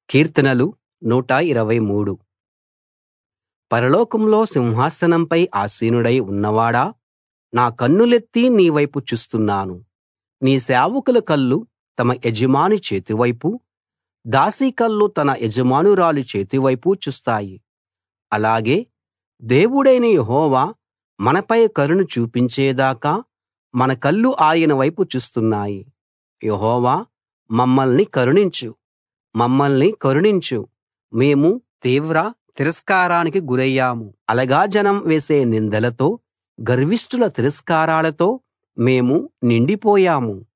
కీర్తనలు 123 పరలోకంలో సింహాసనంపై ఆసీనుడై ఉన్నవాడా నా కన్నులెత్తి నీ వైపు చూస్తున్నాను నీ సేవకుల కళ్ళు తమ యజమాని చేతివైపు దాసి కళ్ళు తన యజమానురాలి చేతివైపు చూస్తాయి అలాగే దేవుడైన యెహోవా మనపై కరుణ చూపించేదాకా మన కళ్ళు ఆయన వైపు చూస్తున్నాయి యెహోవా మమ్మల్ని కరుణించు మమ్మల్ని కరుణించు మేము తీవ్ర తిరస్కారానికి గురయ్యాము అలగా జనం వేసే నిందలతో గర్విష్ఠుల తిరస్కారాలతో మేము నిండిపోయాము